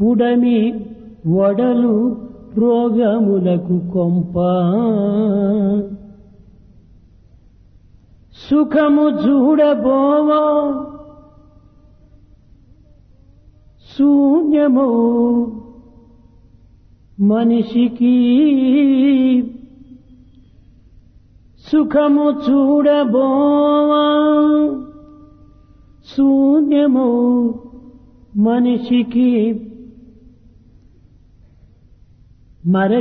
పుడమి వడలు రోగములకు కొంప సుఖము చూడబోవా శూన్యము మనిషికి సుఖము చూడబోవా శూన్యము మనిషికి మర